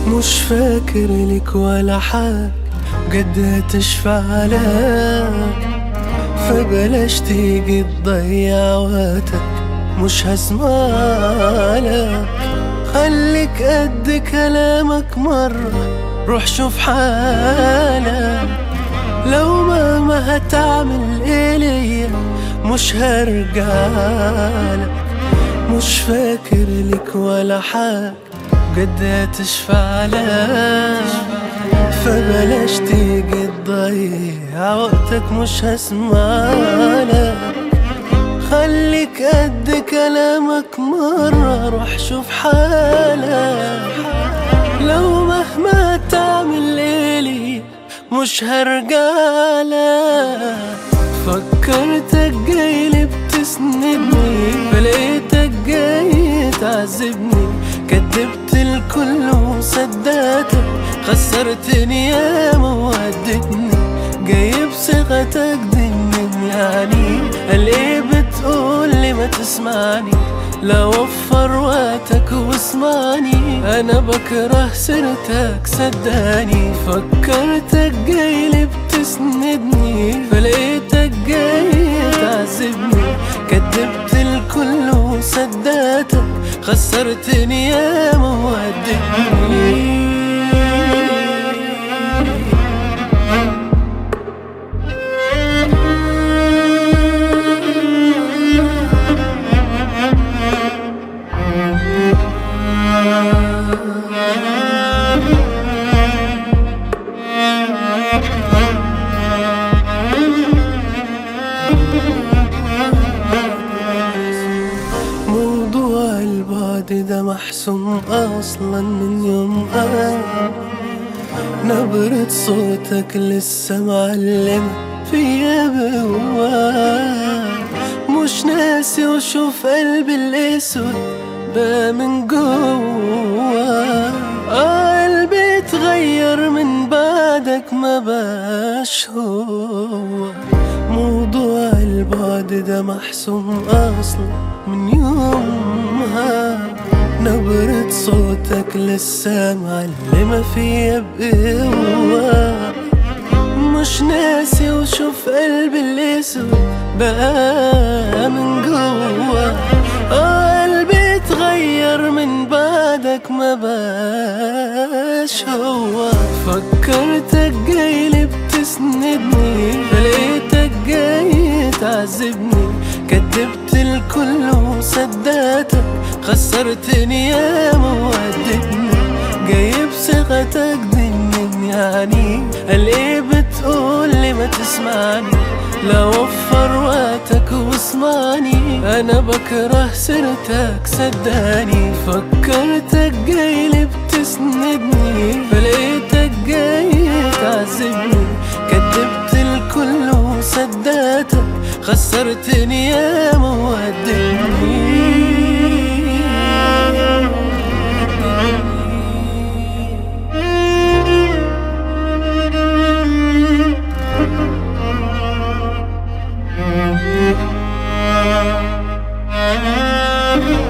مش فاكر لك ولا حاجة بجد هتشفع لك فبلاش تيجي تضيع وقتك مش هسمعلك خليك قد كلامك مرة روح شوف حالك لو مهما هتعمل ايه ليا مش هرجعلك مش فاكر لك ولا حاجة بجد هتشفع لك فبلاش تيجي تضيع وقتك مش هسمعلك خليك قد كلامك مرة روح شوف حالك لو مهما تعمل ليلي مش هرجعلك فكرتك جايلي بتسندني فلقيتك جاي تعذبني كدبت الكل وصدقتك خسرتني ياما وهدتني جايب ثقتك دي من يعني قال ايه بتقولي ما تسمعني لا وفر وقتك واسمعني انا بكره سيرتك صدقني فكرتك جايلي بتسندني فلقيتك جاي تعذبني كدبت الكل وصدقتك خسرتني ياما وهدتني موضوع البعد ده محسوم اصلا من يوم أنا نبرة صوتك لسه معلمة فيا بهواك مش ناسي وشوف قلبي الاسود بقى من جوا آه قلبي اتغير من بعدك ما بقاش هو موضوع البعد ده محسوم اصلا من يومها نبرة صوتك لسه معلمة فيا بقوة مش ناسي وشوف قلبي الاسود بقى من جوا اه قلبي اتغير من بعدك ما بقاش هو فكرتك جايلي بتسندني فلقيتك جاي تعذبني كدبت الكل وصدقتك خسرتني ياما وهدتني جايب ثقتك دي من يعني قال ايه بتقولي ما تسمعني لا وفر وقتك واسمعني انا بكره سيرتك صدقني فكرتك جايلي بتسندني فلقيتك جاي تعذبني كدبت الكل وصدقتك خسرتني ياما وهدتني Mm-hmm.